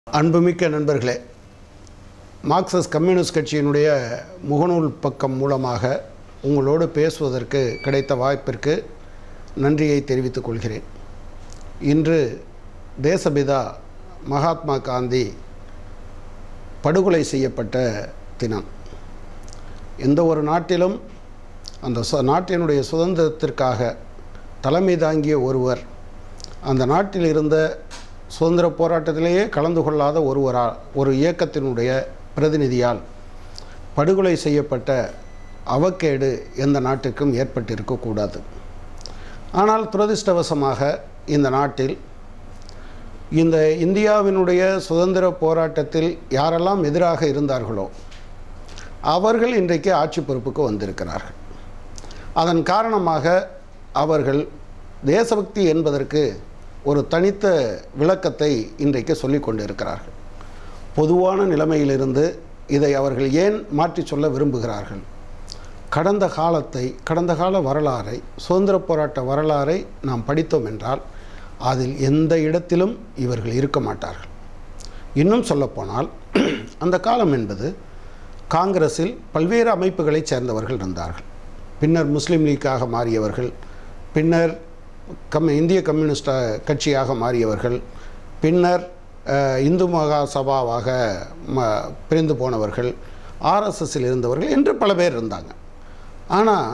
அன்புமிக்க நண்பர்களே Marxist communist கட்சியினுடைய முகநூல் பக்கம் மூலமாக உங்களோடு பேசுவதற்கு கிடைத்த வாய்ப்பிற்கு நன்றியை தெரிவித்துக் கொள்கிறேன் இன்று தேசபிதா மகாத்மா காந்தி படுகொலை செய்யப்பட்ட தினம் எந்த ஒரு நாட்டிலும் அந்த சு நாட்டினுடைய சுதந்திரத்திற்காக தலைமை தாங்கிய ஒருவர் அந்த நாட்டில் இருந்த சுதந்திர போராட்டத்திலேயே கலந்து கொள்ளாத ஒருவரா ஒரு இயக்கத்தினுடைய பிரதிநிதியால் படுகொலை செய்யப்பட்ட அவக்கேடு எந்த நாட்டிற்கும் ஏற்பட்டிருக்கக்கூடாது ஆனால் துரதிர்ஷ்டவசமாக இந்த நாட்டில் இந்த இந்தியாவினுடைய சுதந்திர போராட்டத்தில் யாரெல்லாம் எதிராக இருந்தார்களோ அவர்கள் இன்றைக்கு ஆட்சி பொறுப்புக்கு வந்திருக்கிறார்கள் அதன் காரணமாக அவர்கள் தேசபக்தி என்பதற்கு ஒரு தனித்த விளக்கத்தை இன்றைக்கு சொல்லிக் கொண்டிருக்கிறார்கள் பொதுவான நிலைமையிலிருந்து இதை அவர்கள் ஏன் மாற்றி சொல்ல விரும்புகிறார்கள் கடந்த காலத்தை கடந்த கால வரலாறை சுதந்திர போராட்ட வரலாறை நாம் படித்தோம் என்றால் அதில் எந்த இடத்திலும் இவர்கள் இருக்க மாட்டார்கள் இன்னும் சொல்லப்போனால் அந்த காலம் என்பது காங்கிரஸில் பல்வேறு அமைப்புகளைச் சேர்ந்தவர்கள் இருந்தார்கள் பின்னர் முஸ்லீம் லீக்காக மாறியவர்கள் பின்னர் கம் இந்திய கம்யூனிஸ்ட் கட்சியாக மாறியவர்கள் பின்னர் அஹ், இந்து மகா சபாவாக ம பிரிந்து போனவர்கள் ஆர்எஸ்எஸ்ஸில் இருந்தவர்கள் என்று பல பேர் இருந்தாங்க ஆனால்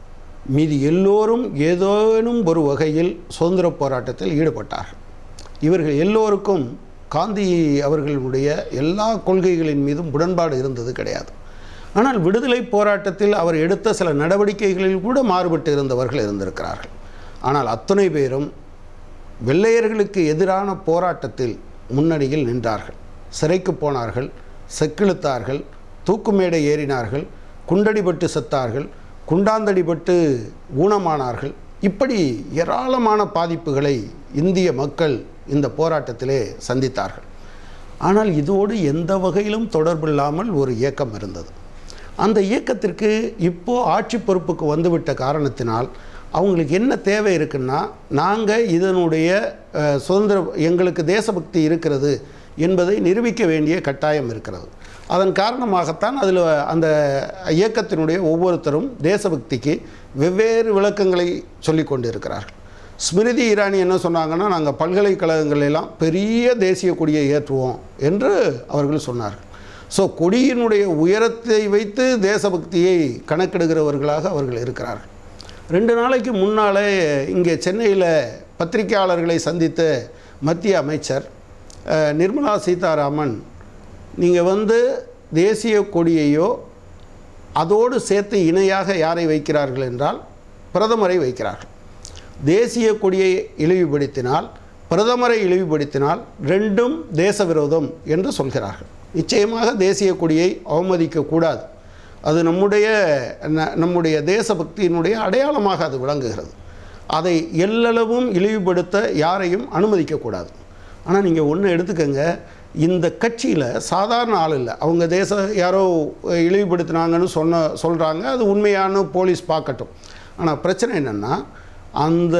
மீதி எல்லோரும் ஏதேனும் ஒரு வகையில் சுதந்திர போராட்டத்தில் ஈடுபட்டார்கள் இவர்கள் எல்லோருக்கும் காந்தி அவர்களுடைய எல்லா கொள்கைகளின் மீதும் உடன்பாடு இருந்தது கிடையாது ஆனால் விடுதலை போராட்டத்தில் அவர் எடுத்த சில நடவடிக்கைகளில் கூட மாறுபட்டு இருந்தவர்கள் இருந்திருக்கிறார்கள் ஆனால் அத்தனை பேரும் வெள்ளையர்களுக்கு எதிரான போராட்டத்தில் முன்னணியில் நின்றார்கள் சிறைக்கு போனார்கள் செக்கிழுத்தார்கள் தூக்கு மேடை ஏறினார்கள் குண்டடிபட்டு செத்தார்கள் குண்டாந்தடிபட்டு ஊனமானார்கள் இப்படி ஏராளமான பாதிப்புகளை இந்திய மக்கள் இந்த போராட்டத்திலே சந்தித்தார்கள் ஆனால் இதோடு எந்த வகையிலும் தொடர்பில்லாமல் ஒரு இயக்கம் இருந்தது அந்த இயக்கத்திற்கு இப்போ ஆட்சி பொறுப்புக்கு வந்துவிட்ட காரணத்தினால் அவங்களுக்கு என்ன தேவை இருக்குன்னா நாங்கள் இதனுடைய அஹ், சுதந்திர எங்களுக்கு தேசபக்தி இருக்கிறது என்பதை நிரூபிக்க வேண்டிய கட்டாயம் இருக்கிறது அதன் காரணமாகத்தான் அதில் அந்த இயக்கத்தினுடைய ஒவ்வொருத்தரும் தேசபக்திக்கு வெவ்வேறு விளக்கங்களை சொல்லிக் கொண்டிருக்கிறார்கள் ஸ்மிருதி இரானி என்ன சொன்னாங்கன்னா நாங்கள் பல்கலைக்கழகங்கள் எல்லாம் பெரிய தேசிய கொடியை ஏற்றுவோம் என்று அவர்கள் சொன்னார்கள் ஸோ கொடியினுடைய உயரத்தை வைத்து தேசபக்தியை கணக்கெடுக்கிறவர்களாக அவர்கள் இருக்கிறார்கள் ரெண்டு நாளைக்கு முன்னாலே இங்கே சென்னையில் பத்திரிகையாளர்களை சந்தித்த மத்திய அமைச்சர் அஹ், நிர்மலா சீதாராமன் நீங்கள் வந்து தேசிய கொடியையோ அதோடு சேர்த்து இணையாக யாரை வைக்கிறார்கள் என்றால் பிரதமரை வைக்கிறார்கள் தேசிய கொடியை இழிவுபடுத்தினால் பிரதமரை இழிவுபடுத்தினால் ரெண்டும் தேச விரோதம் என்று சொல்கிறார்கள் நிச்சயமாக தேசிய கொடியை அவமதிக்கக்கூடாது அது நம்முடைய ந- நம்முடைய தேசபக்தியினுடைய அடையாளமாக அது விளங்குகிறது அதை எல்லளவும் இழிவுபடுத்த யாரையும் அனுமதிக்கக்கூடாது ஆனால் நீங்கள் ஒன்று எடுத்துக்கங்க இந்த கட்சியில் சாதாரண ஆள் இல்லை அவங்க தேச யாரோ அஹ், இழிவுபடுத்தினாங்கன்னு சொன்ன சொல்கிறாங்க அது உண்மையான போலீஸ் பார்க்கட்டும் ஆனால் பிரச்சனை என்னென்னா அந்த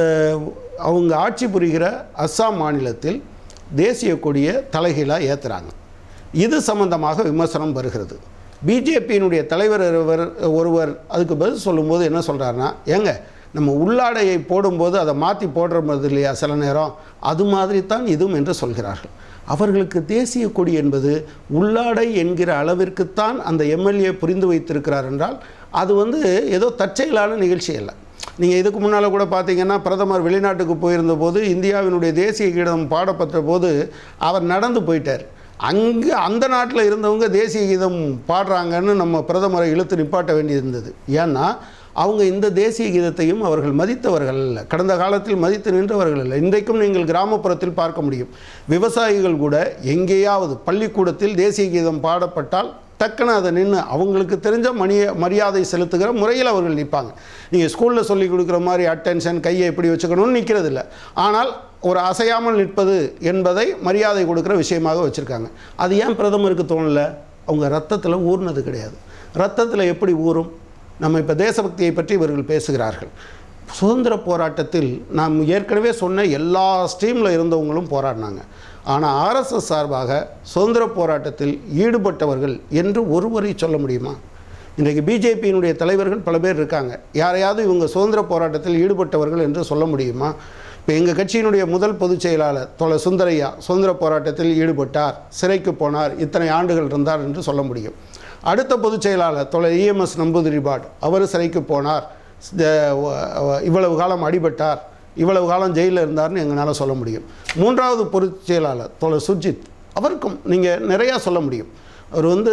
அவங்க ஆட்சி புரிகிற அஸ்ஸாம் மாநிலத்தில் தேசிய கொடியை தலைகீழாக ஏற்றுறாங்க இது சம்பந்தமாக விமர்சனம் வருகிறது பிஜேபியினுடைய தலைவர் ஒருவர் ஒருவர் அதுக்கு பதில் சொல்லும்போது என்ன சொல்கிறாருன்னா ஏங்க நம்ம உள்ளாடையை போடும்போது அதை மாற்றி போடுறது இல்லையா சில நேரம் அது மாதிரி தான் இதுவும் என்று சொல்கிறார்கள் அவர்களுக்கு தேசிய கொடி என்பது உள்ளாடை என்கிற அளவிற்குத்தான் அந்த எம்எல்ஏ புரிந்து வைத்திருக்கிறார் என்றால் அது வந்து ஏதோ தற்செயலான நிகழ்ச்சி அல்ல நீங்கள் இதுக்கு முன்னால் கூட பார்த்தீங்கன்னா பிரதமர் வெளிநாட்டுக்கு போயிருந்த போது இந்தியாவினுடைய தேசிய கீதம் பாடப்பட்ட போது அவர் நடந்து போயிட்டார் அங்கே அந்த நாட்டில் இருந்தவங்க தேசிய கீதம் பாடுறாங்கன்னு நம்ம பிரதமரை இழுத்து நிப்பாட்ட வேண்டியிருந்தது ஏன்னா அவங்க இந்த தேசிய கீதத்தையும் அவர்கள் மதித்தவர்கள் அல்ல கடந்த காலத்தில் மதித்து நின்றவர்கள் அல்ல இன்றைக்கும் நீங்கள் கிராமப்புறத்தில் பார்க்க முடியும் விவசாயிகள் கூட எங்கேயாவது பள்ளிக்கூடத்தில் தேசிய கீதம் பாடப்பட்டால் டக்குன்னு அதை நின்று அவங்களுக்கு தெரிஞ்ச மணிய மரியாதை செலுத்துகிற முறையில் அவர்கள் நிற்பாங்க நீங்கள் ஸ்கூலில் சொல்லி கொடுக்குற மாதிரி அட்டென்ஷன் கையை எப்படி வச்சுக்கணும்னு நிற்கிறது இல்லை ஆனால் ஒரு அசையாமல் நிற்பது என்பதை மரியாதை கொடுக்குற விஷயமாக வச்சுருக்காங்க அது ஏன் பிரதமருக்கு தோணலை அவங்க ரத்தத்தில் ஊர்னது கிடையாது ரத்தத்தில் எப்படி ஊறும் நம்ம இப்போ தேசபக்தியை பற்றி இவர்கள் பேசுகிறார்கள் சுதந்திர போராட்டத்தில் நாம் ஏற்கனவே சொன்ன எல்லா ஸ்ட்ரீமில் இருந்தவங்களும் போராடினாங்க ஆனால் ஆர்எஸ்எஸ் சார்பாக சுதந்திர போராட்டத்தில் ஈடுபட்டவர்கள் என்று ஒருவரை சொல்ல முடியுமா இன்றைக்கு பிஜேபியினுடைய தலைவர்கள் பல பேர் இருக்காங்க யாரையாவது இவங்க சுதந்திர போராட்டத்தில் ஈடுபட்டவர்கள் என்று சொல்ல முடியுமா இப்போ எங்கள் கட்சியினுடைய முதல் பொதுச் செயலாளர் தொலை சுந்தரையா சுதந்திர போராட்டத்தில் ஈடுபட்டார் சிறைக்கு போனார் இத்தனை ஆண்டுகள் இருந்தார் என்று சொல்ல முடியும் அடுத்த பொதுச் செயலாளர் தொலை இஎம்எஸ் நம்பூதிரிபாட் அவர் சிறைக்கு போனார் இந்த, அஹ், இவ்வளவு காலம் அடிபட்டார் இவ்வளவு காலம் ஜெயிலில் இருந்தார்னு எங்களால் சொல்ல முடியும் மூன்றாவது பொதுச் செயலாளர் தொலை சுர்ஜித் அவருக்கும் நீங்கள் நிறையா சொல்ல முடியும் அவர் வந்து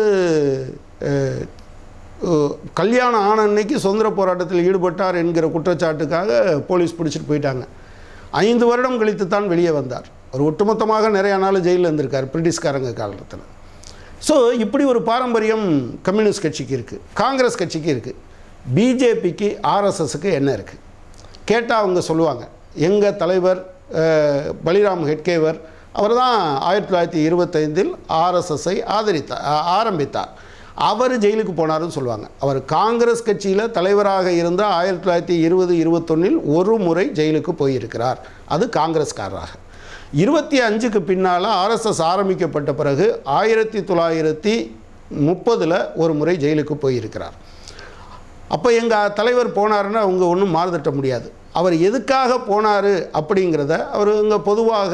அஹ், அஹ், கல்யாணம் ஆன அன்னைக்கு சுதந்திர போராட்டத்தில் ஈடுபட்டார் என்கிற குற்றச்சாட்டுக்காக போலீஸ் பிடிச்சிட்டு போயிட்டாங்க ஐந்து வருடம் கழித்து தான் வெளியே வந்தார் அவர் ஒட்டுமொத்தமாக நிறையா நாள் ஜெயிலில் இருந்திருக்கார் பிரிட்டிஷ்காரங்க காலத்தில் ஸோ இப்படி ஒரு பாரம்பரியம் கம்யூனிஸ்ட் கட்சிக்கு இருக்குது காங்கிரஸ் கட்சிக்கு இருக்குது பிஜேபிக்கு ஆர்எஸ்எஸ்க்கு என்ன இருக்குது கேட்டால் அவங்க சொல்லுவாங்க எங்கள் தலைவர் அஹ், பலிராம் ஹெட்கேவர் அவர் தான் ஆயிரத்தி தொள்ளாயிரத்தி இருபத்தைந்தில் ஆர்எஸ்எஸ்ஸை ஆதரித்தார் ஆ- ஆரம்பித்தார் அவர் ஜெயிலுக்கு போனாருன்னு சொல்லுவாங்க அவர் காங்கிரஸ் கட்சியில் தலைவராக இருந்த ஆயிரத்தி தொள்ளாயிரத்தி இருபது இருபத்தொன்னில் ஒரு முறை ஜெயிலுக்கு போயிருக்கிறார் அது காங்கிரஸ்காரராக இருபத்தி அஞ்சுக்கு பின்னால் ஆர்எஸ்எஸ் ஆரம்பிக்கப்பட்ட பிறகு ஆயிரத்தி தொள்ளாயிரத்தி முப்பதில் ஒரு முறை ஜெயிலுக்கு போயிருக்கிறார் அப்போ எங்கள் தலைவர் போனாருன்னா அவங்க ஒன்றும் மாறுதட்ட முடியாது அவர் எதுக்காக போனார் அப்படிங்கிறத அவர் இங்கே பொதுவாக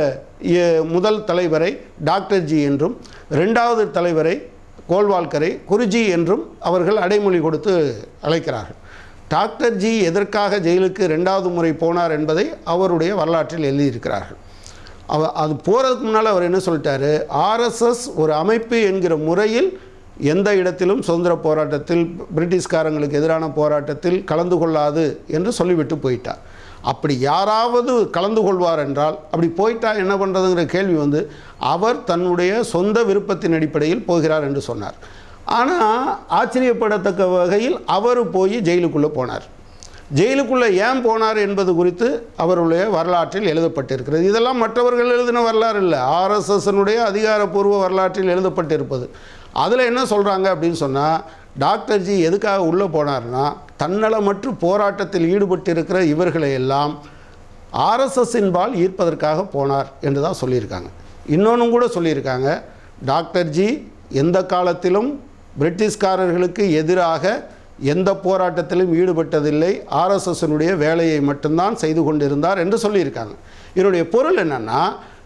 எ- முதல் தலைவரை டாக்டர் ஜி என்றும் ரெண்டாவது தலைவரை கோல்வால்கரை குருஜி என்றும் அவர்கள் அடைமொழி கொடுத்து அழைக்கிறார்கள் டாக்டர் ஜி எதற்காக ஜெயிலுக்கு ரெண்டாவது முறை போனார் என்பதை அவருடைய வரலாற்றில் எழுதியிருக்கிறார்கள் அவ அது போகிறதுக்கு முன்னால் அவர் என்ன சொல்லிட்டாரு ஆர்எஸ்எஸ் ஒரு அமைப்பு என்கிற முறையில் எந்த இடத்திலும் சுதந்திர போராட்டத்தில் பிரிட்டிஷ்காரங்களுக்கு எதிரான போராட்டத்தில் கலந்து கொள்ளாது என்று சொல்லிவிட்டு போயிட்டார் அப்படி யாராவது கலந்து கொள்வார் என்றால் அப்படி போயிட்டா என்ன பண்ணுறதுங்கிற கேள்வி வந்து அவர் தன்னுடைய சொந்த விருப்பத்தின் அடிப்படையில் போகிறார் என்று சொன்னார் ஆனால் ஆச்சரியப்படத்தக்க வகையில் அவர் போய் ஜெயிலுக்குள்ளே போனார் ஜெயிலுக்குள்ளே ஏன் போனார் என்பது குறித்து அவருடைய வரலாற்றில் எழுதப்பட்டிருக்கிறது இதெல்லாம் மற்றவர்கள் எழுதின வரலாறு இல்லை ஆர்எஸ்எஸ்னுடைய அதிகாரப்பூர்வ வரலாற்றில் எழுதப்பட்டிருப்பது அதில் என்ன சொல்கிறாங்க அப்படின்னு சொன்னால் டாக்டர் ஜி எதுக்காக உள்ளே போனார்னா தன்னலமற்று போராட்டத்தில் ஈடுபட்டிருக்கிற இவர்களை எல்லாம் ஆர்எஸ்எஸ்ஸின்பால் ஈர்ப்பதற்காக போனார் என்று தான் சொல்லியிருக்காங்க இன்னொன்றும் கூட சொல்லியிருக்காங்க டாக்டர் ஜி எந்த காலத்திலும் பிரிட்டிஷ்காரர்களுக்கு எதிராக எந்த போராட்டத்திலும் ஈடுபட்டதில்லை ஆர்எஸ்எஸ்னுடைய வேலையை மட்டும்தான் செய்து கொண்டிருந்தார் என்று சொல்லியிருக்காங்க இதனுடைய பொருள் என்னன்னா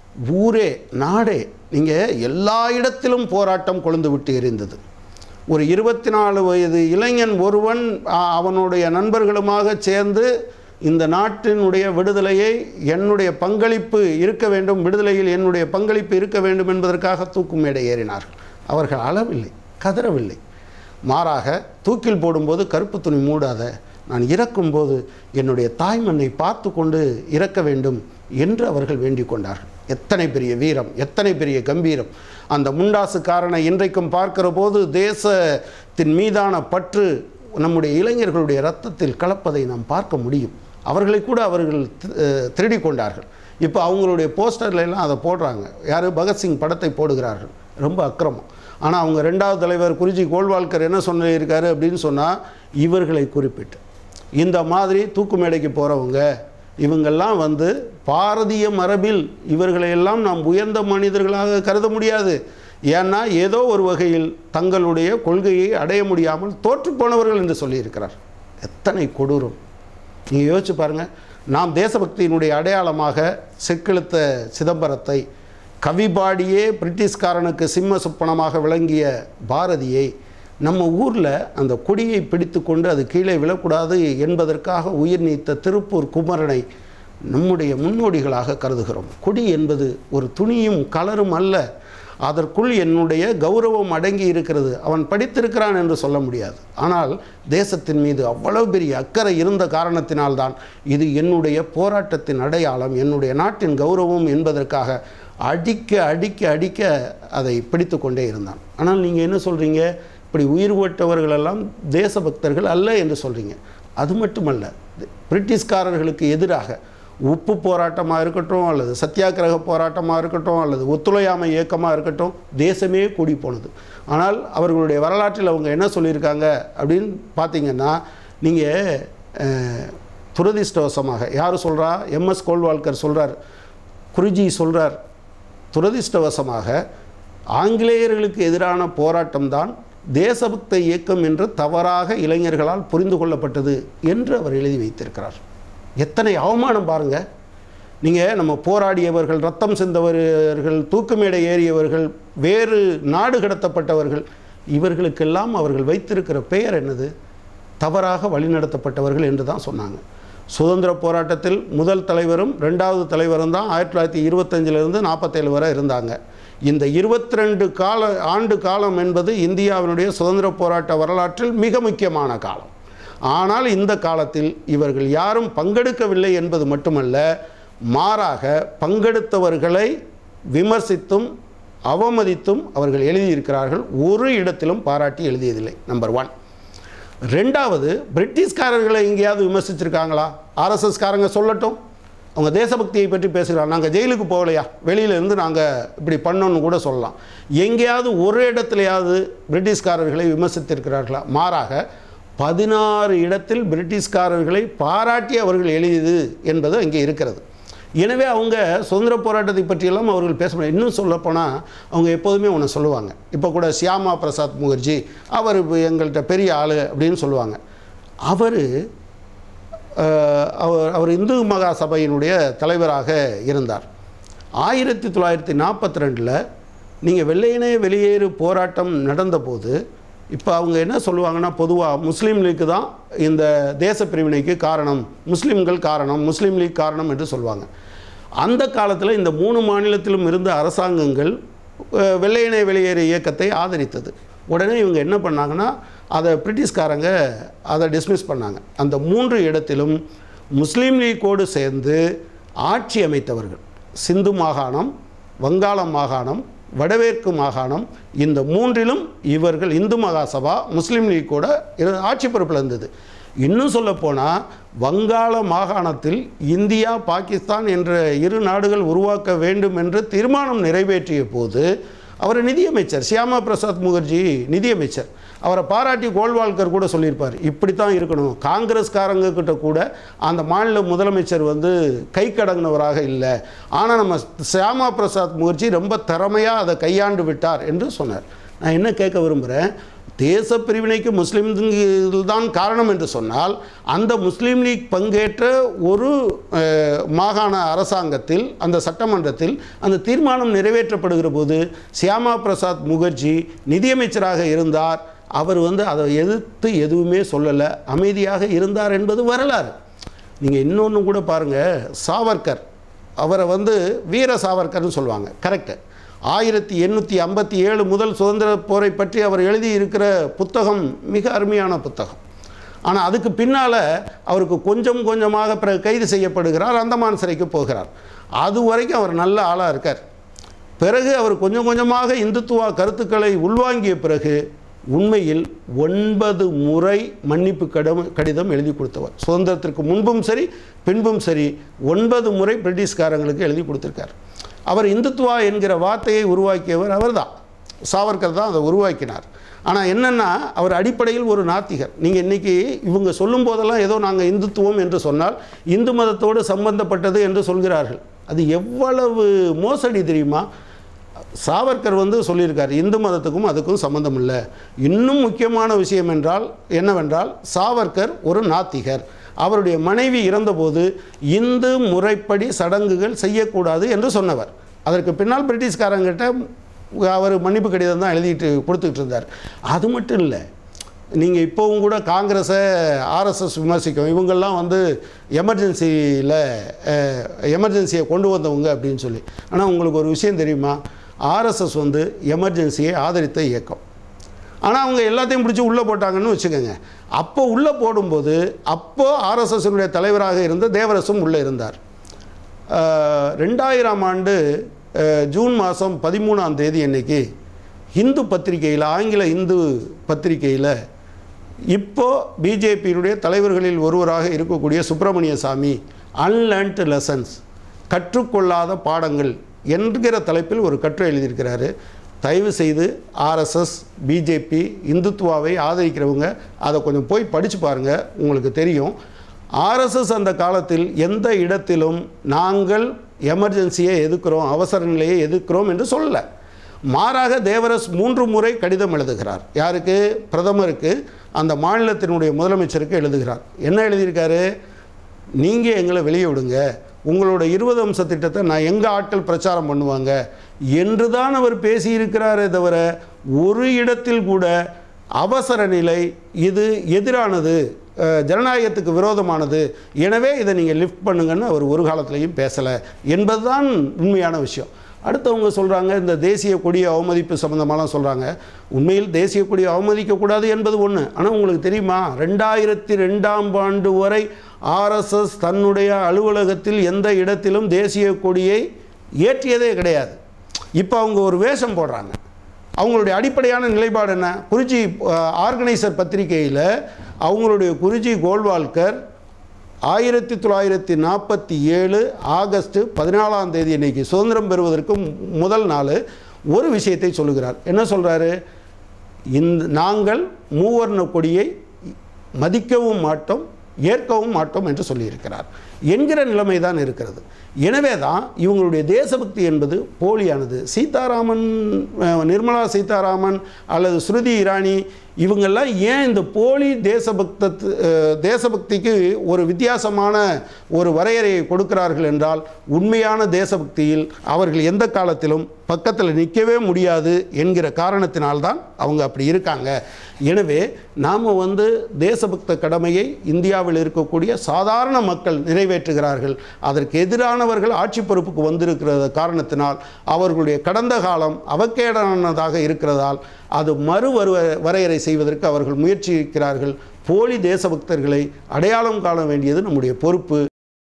ஊரே நாடே நீங்கள் எல்லா இடத்திலும் போராட்டம் கொழுந்து விட்டு எரிந்தது ஒரு இருபத்தி நாலு வயது இளைஞன் ஒருவன் ஆ, அவனுடைய நண்பர்களுமாக சேர்ந்து இந்த நாட்டினுடைய விடுதலையை என்னுடைய பங்களிப்பு இருக்க வேண்டும் விடுதலையில் என்னுடைய பங்களிப்பு இருக்க வேண்டும் என்பதற்காக தூக்கு மேடை ஏறினார்கள் அவர்கள் அளவில்லை கதறவில்லை மாறாக தூக்கில் போடும்போது கருப்பு துணி மூடாத நான் இறக்கும்போது என்னுடைய தாய்மண்ணை பார்த்து கொண்டு இறக்க வேண்டும் என்று அவர்கள் வேண்டிக் கொண்டார்கள் எத்தனை பெரிய வீரம் எத்தனை பெரிய கம்பீரம் அந்த முண்டாசுக்காரனை இன்றைக்கும் பார்க்கிற போது தேசத்தின் மீதான பற்று நம்முடைய இளைஞர்களுடைய ரத்தத்தில் கலப்பதை நாம் பார்க்க முடியும் அவர்களை கூட அவர்கள் தி- அஹ் திருடி கொண்டார்கள் இப்போ அவங்களுடைய போஸ்டர்ல எல்லாம் அதை போடுறாங்க யார் பகத்சிங் படத்தை போடுகிறார்கள் ரொம்ப அக்கிரமம் ஆனால் அவங்க ரெண்டாவது தலைவர் குறிச்சி கோல்வால்கர் என்ன சொல்லியிருக்காரு அப்படின்னு சொன்னால் இவர்களை குறிப்பிட்டு இந்த மாதிரி தூக்கு மேடைக்கு போகிறவங்க இவங்கெல்லாம் வந்து பாரதிய மரபில் இவர்களையெல்லாம் நாம் உயர்ந்த மனிதர்களாக கருத முடியாது ஏன்னா ஏதோ ஒரு வகையில் தங்களுடைய கொள்கையை அடைய முடியாமல் தோற்று போனவர்கள் என்று சொல்லியிருக்கிறார் எத்தனை கொடூரம் நீங்கள் யோசிச்சு பாருங்கள் நாம் தேசபக்தியினுடைய அடையாளமாக செக்கெழுத்த சிதம்பரத்தை கவி பாடியே பிரிட்டிஷ்காரனுக்கு சிம்ம சுப்பனமாக விளங்கிய பாரதியை நம்ம ஊரில் அந்த கொடியை பிடித்து கொண்டு அது கீழே விழக்கூடாது என்பதற்காக உயிர் நீத்த திருப்பூர் குமரனை நம்முடைய முன்னோடிகளாக கருதுகிறோம் கொடி என்பது ஒரு துணியும் கலரும் அல்ல அதற்குள் என்னுடைய கௌரவம் அடங்கி இருக்கிறது அவன் படித்திருக்கிறான் என்று சொல்ல முடியாது ஆனால் தேசத்தின் மீது அவ்வளவு பெரிய அக்கறை இருந்த காரணத்தினால்தான் இது என்னுடைய போராட்டத்தின் அடையாளம் என்னுடைய நாட்டின் கௌரவம் என்பதற்காக அடிக்க அடிக்க அடிக்க அதை பிடித்து கொண்டே இருந்தான் ஆனால் நீங்கள் என்ன சொல்கிறீங்க இப்படி உயிர் ஓட்டவர்களெல்லாம் தேசபக்தர்கள் அல்ல என்று சொல்கிறீங்க அது மட்டுமல்ல பிரிட்டிஷ்காரர்களுக்கு எதிராக உப்பு போராட்டமாக இருக்கட்டும் அல்லது சத்தியாகிரக போராட்டமாக இருக்கட்டும் அல்லது ஒத்துழையாமை இயக்கமாக இருக்கட்டும் தேசமே கூடி போனது ஆனால் அவர்களுடைய வரலாற்றில் அவங்க என்ன சொல்லியிருக்காங்க அப்படின்னு பார்த்தீங்கன்னா நீங்கள் துரதிர்ஷ்டவசமாக யார் சொல்கிறா எம்எஸ் கோல்வால்கர் சொல்கிறார் குருஜி சொல்கிறார் துரதிர்ஷ்டவசமாக ஆங்கிலேயர்களுக்கு எதிரான போராட்டம்தான் தேசபக்த இயக்கம் என்று தவறாக இளைஞர்களால் புரிந்து கொள்ளப்பட்டது என்று அவர் எழுதி வைத்திருக்கிறார் எத்தனை அவமானம் பாருங்க நீங்கள் நம்ம போராடியவர்கள் ரத்தம் சிந்தவர்கள் தூக்குமேடை ஏறியவர்கள் வேறு நாடு கடத்தப்பட்டவர்கள் இவர்களுக்கெல்லாம் அவர்கள் வைத்திருக்கிற பெயர் என்னது தவறாக வழிநடத்தப்பட்டவர்கள் என்று தான் சொன்னாங்க சுதந்திர போராட்டத்தில் முதல் தலைவரும் ரெண்டாவது தலைவரும் தான் ஆயிரத்தி தொள்ளாயிரத்தி இருபத்தஞ்சிலிருந்து நாற்பத்தேழு வரை இருந்தாங்க இந்த இருபத்தி ரெண்டு கால ஆண்டு காலம் என்பது இந்தியாவினுடைய சுதந்திர போராட்ட வரலாற்றில் மிக முக்கியமான காலம் ஆனால் இந்த காலத்தில் இவர்கள் யாரும் பங்கெடுக்கவில்லை என்பது மட்டுமல்ல மாறாக பங்கெடுத்தவர்களை விமர்சித்தும் அவமதித்தும் அவர்கள் எழுதியிருக்கிறார்கள் ஒரு இடத்திலும் பாராட்டி எழுதியதில்லை நம்பர் ஒன் ரெண்டாவது பிரிட்டிஷ்காரர்களை எங்கேயாவது விமர்சிச்சிருக்காங்களா ஆர்எஸ்எஸ்காரங்க சொல்லட்டும் அவங்க தேசபக்தியை பற்றி பேசுகிறாங்க நாங்கள் ஜெயிலுக்கு போகலையா வெளியில இருந்து நாங்கள் இப்படி பண்ணோன்னு கூட சொல்லலாம் எங்கேயாவது ஒரு இடத்துலையாவது பிரிட்டிஷ்காரர்களை விமர்சித்திருக்கிறார்களா மாறாக பதினாறு இடத்தில் பிரிட்டிஷ்காரர்களை பாராட்டி அவர்கள் எழுதியது என்பது அங்கே இருக்கிறது எனவே அவங்க சுதந்திர போராட்டத்தை பற்றியெல்லாம் அவர்கள் பேச முடியாது இன்னும் சொல்லப்போனால் அவங்க எப்போதுமே ஒன்று சொல்லுவாங்க இப்போ கூட சியாமா பிரசாத் முகர்ஜி அவர் இப்ப எங்கள்கிட்ட பெரிய ஆள் அப்படின்னு சொல்லுவாங்க அவர் அவர் அவர் இந்து மகா சபையினுடைய தலைவராக இருந்தார் ஆயிரத்தி தொள்ளாயிரத்தி நாற்பத்தி ரெண்டில் நீங்கள் வெள்ளையனே வெளியேறு போராட்டம் நடந்தபோது இப்போ அவங்க என்ன சொல்லுவாங்கன்னா பொதுவாக முஸ்லீம் லீக்கு தான் இந்த தேச பிரிவினைக்கு காரணம் முஸ்லீம்கள் காரணம் முஸ்லீம் லீக் காரணம் என்று சொல்லுவாங்க அந்த காலத்தில் இந்த மூணு மாநிலத்திலும் இருந்த அரசாங்கங்கள் அஹ், வெள்ளையனே வெளியேறு இயக்கத்தை ஆதரித்தது உடனே இவங்க என்ன பண்ணாங்கன்னா அதை பிரிட்டிஷ்காரங்க அதை டிஸ்மிஸ் பண்ணாங்க அந்த மூன்று இடத்திலும் முஸ்லீம் லீக்கோடு சேர்ந்து ஆட்சி அமைத்தவர்கள் சிந்து மாகாணம் வங்காள மாகாணம் வடமேற்கு மாகாணம் இந்த மூன்றிலும் இவர்கள் இந்து மகாசபா முஸ்லீம் லீக் கூட இரு- ஆட்சி பொறுப்பில் இருந்தது இன்னும் சொல்லப்போனால் வங்காள மாகாணத்தில் இந்தியா பாகிஸ்தான் என்ற இரு நாடுகள் உருவாக்க வேண்டும் என்று தீர்மானம் நிறைவேற்றிய போது அவர் நிதியமைச்சர் சியாமா பிரசாத் முகர்ஜி நிதியமைச்சர் அவரை பாராட்டி கோல்வால்கர் கூட சொல்லியிருப்பார் இப்படி தான் இருக்கணும் காங்கிரஸ்காரங்க கிட்ட கூட அந்த மாநில முதலமைச்சர் வந்து கை கடங்கினவராக இல்லை ஆனால் நம்ம சியாமா பிரசாத் முகர்ஜி ரொம்ப திறமையாக அதை கையாண்டு விட்டார் என்று சொன்னார் நான் என்ன கேட்க விரும்புகிறேன் தேச பிரிவினைக்கு முஸ்லீம்கள் தான் காரணம் என்று சொன்னால் அந்த முஸ்லீம் லீக் பங்கேற்ற ஒரு அஹ், மாகாண அரசாங்கத்தில் அந்த சட்டமன்றத்தில் அந்த தீர்மானம் நிறைவேற்றப்படுகிற போது சியாமா பிரசாத் முகர்ஜி நிதியமைச்சராக இருந்தார் அவர் வந்து அதை எதிர்த்து எதுவுமே சொல்லலை அமைதியாக இருந்தார் என்பது வரலாறு நீங்கள் இன்னொன்று கூட பாருங்கள் சாவர்கர் அவரை வந்து வீர சாவர்கர்னு சொல்லுவாங்க கரெக்டு ஆயிரத்தி எண்ணூற்றி ஐம்பத்தி ஏழு முதல் சுதந்திர போரை பற்றி அவர் எழுதியிருக்கிற புத்தகம் மிக அருமையான புத்தகம் ஆனால் அதுக்கு பின்னால் அவருக்கு கொஞ்சம் கொஞ்சமாக பிறகு கைது செய்யப்படுகிறார் அந்தமான் சிறைக்கு போகிறார் அது வரைக்கும் அவர் நல்ல ஆளாக இருக்கார் பிறகு அவர் கொஞ்சம் கொஞ்சமாக இந்துத்துவ கருத்துக்களை உள்வாங்கிய பிறகு உண்மையில் ஒன்பது முறை மன்னிப்பு கடிதம் கடிதம் எழுதி கொடுத்தவர் சுதந்திரத்திற்கு முன்பும் சரி பின்பும் சரி ஒன்பது முறை பிரிட்டிஷ்காரங்களுக்கு எழுதி கொடுத்துருக்கார் அவர் இந்துத்துவா என்கிற வார்த்தையை உருவாக்கியவர் அவர்தான் சாவர்கர் தான் அதை உருவாக்கினார் ஆனால் என்னென்னா அவர் அடிப்படையில் ஒரு நாத்திகர் நீங்கள் இன்றைக்கி இவங்க சொல்லும் போதெல்லாம் ஏதோ நாங்கள் இந்துத்துவம் என்று சொன்னால் இந்து மதத்தோடு சம்பந்தப்பட்டது என்று சொல்கிறார்கள் அது எவ்வளவு மோசடி தெரியுமா சாவர்கர் வந்து சொல்லியிருக்கார் இந்து மதத்துக்கும் அதுக்கும் சம்பந்தம் இல்லை இன்னும் முக்கியமான விஷயம் என்றால் என்னவென்றால் சாவர்கர் ஒரு நாத்திகர் அவருடைய மனைவி இறந்தபோது இந்து முறைப்படி சடங்குகள் செய்யக்கூடாது என்று சொன்னவர் அதற்கு பின்னால் பிரிட்டிஷ்காரங்கிட்ட அவர் மன்னிப்பு கடிதம் தான் எழுதிட்டு கொடுத்துக்கிட்டு இருந்தார் அது மட்டும் இல்லை நீங்கள் இப்போவும் கூட காங்கிரஸை ஆர்எஸ்எஸ் விமர்சிக்கும் இவங்கெல்லாம் வந்து எமர்ஜென்சியில் எமர்ஜென்சியை கொண்டு வந்தவங்க அப்படின்னு சொல்லி ஆனால் உங்களுக்கு ஒரு விஷயம் தெரியுமா ஆர்எஸ்எஸ் வந்து எமர்ஜென்சியை ஆதரித்த இயக்கம் ஆனால் அவங்க எல்லாத்தையும் பிடிச்சி உள்ளே போட்டாங்கன்னு வச்சுக்கோங்க அப்போ உள்ளே போடும்போது அப்போ ஆர்எஸ்எஸ்னுடைய தலைவராக இருந்த தேவரசும் உள்ளே இருந்தார் அஹ், ரெண்டாயிரம் ஆண்டு அஹ், ஜூன் மாதம் பதிமூணாம் தேதி அன்னைக்கு இந்து பத்திரிகையில் ஆங்கில இந்து பத்திரிகையில் இப்போ பிஜேபியினுடைய தலைவர்களில் ஒருவராக இருக்கக்கூடிய சுப்பிரமணிய சாமி அன்லேண்ட் லெசன்ஸ் கற்றுக்கொள்ளாத பாடங்கள் என்கிற தலைப்பில் ஒரு கட்டுரை எழுதியிருக்கிறாரு தயவு செய்து ஆர்எஸ்எஸ் பிஜேபி இந்துத்துவாவை ஆதரிக்கிறவங்க அதை கொஞ்சம் போய் படித்து பாருங்கள் உங்களுக்கு தெரியும் ஆர்எஸ்எஸ் அந்த காலத்தில் எந்த இடத்திலும் நாங்கள் எமர்ஜென்சியை எதிர்க்கிறோம் அவசர நிலையை எதிர்க்கிறோம் என்று சொல்லலை மாறாக தேவரஸ் மூன்று முறை கடிதம் எழுதுகிறார் யாருக்கு பிரதமருக்கு அந்த மாநிலத்தினுடைய முதலமைச்சருக்கு எழுதுகிறார் என்ன எழுதியிருக்காரு நீங்கள் எங்களை வெளியே விடுங்க உங்களோட இருபது அம்ச திட்டத்தை நான் எங்கள் ஆட்கள் பிரச்சாரம் பண்ணுவாங்க என்று தான் அவர் பேசியிருக்கிறாரே தவிர ஒரு இடத்தில் கூட அவசர நிலை இது எதிரானது அஹ், ஜனநாயகத்துக்கு விரோதமானது எனவே இதை நீங்கள் லிஃப்ட் பண்ணுங்கன்னு அவர் ஒரு காலத்திலையும் பேசலை என்பதுதான் உண்மையான விஷயம் அடுத்தவங்க சொல்கிறாங்க இந்த தேசிய கொடியை அவமதிப்பு சம்மந்தமாலாம் சொல்கிறாங்க உண்மையில் தேசிய கொடியை அவமதிக்கக்கூடாது என்பது ஒன்று ஆனால் உங்களுக்கு தெரியுமா ரெண்டாயிரத்தி ரெண்டாம் ஆண்டு வரை ஆர்எஸ்எஸ் தன்னுடைய அலுவலகத்தில் எந்த இடத்திலும் தேசிய கொடியை ஏற்றியதே கிடையாது இப்போ அவங்க ஒரு வேஷம் போடுறாங்க அவங்களுடைய அடிப்படையான நிலைப்பாடு என்ன குறிச்சி ஆர்கனைசர் பத்திரிகையில் அவங்களுடைய குறிச்சி கோல்வால்கர் ஆயிரத்தி தொள்ளாயிரத்தி நாற்பத்தி ஏழு ஆகஸ்ட் பதினாலாம் தேதி இன்னைக்கு சுதந்திரம் பெறுவதற்கு மு- முதல் நாள் ஒரு விஷயத்தை சொல்லுகிறார் என்ன சொல்கிறாரு இந்த நாங்கள் மூவர்ண கொடியை மதிக்கவும் மாட்டோம் ஏற்கவும் மாட்டோம் என்று சொல்லியிருக்கிறார் என்கிற நிலைமை தான் இருக்கிறது எனவே தான் இவங்களுடைய தேசபக்தி என்பது போலியானது சீதாராமன் அஹ், நிர்மலா சீதாராமன் அல்லது ஸ்ருதி இரானி இவங்கெல்லாம் ஏன் இந்த போலி தேசபக்த அஹ், தேசபக்திக்கு ஒரு வித்தியாசமான ஒரு வரையறையை கொடுக்கிறார்கள் என்றால் உண்மையான தேசபக்தியில் அவர்கள் எந்த காலத்திலும் பக்கத்தில் நிற்கவே முடியாது என்கிற காரணத்தினால்தான் அவங்க அப்படி இருக்காங்க எனவே நாம் வந்து தேசபக்த கடமையை இந்தியாவில் இருக்கக்கூடிய சாதாரண மக்கள் நிறைவேற்றுகிறார்கள் அதற்கு எதிரானவர்கள் ஆட்சி பொறுப்புக்கு வந்திருக்கிற காரணத்தினால் அவர்களுடைய கடந்த காலம் அவக்கேடானதாக இருக்கிறதால் அது மறு வரு- வரையறை செய்வதற்கு அவர்கள் முயற்சிக்கிறார்கள் போலி தேசபக்தர்களை அடையாளம் காண வேண்டியது நம்முடைய பொறுப்பு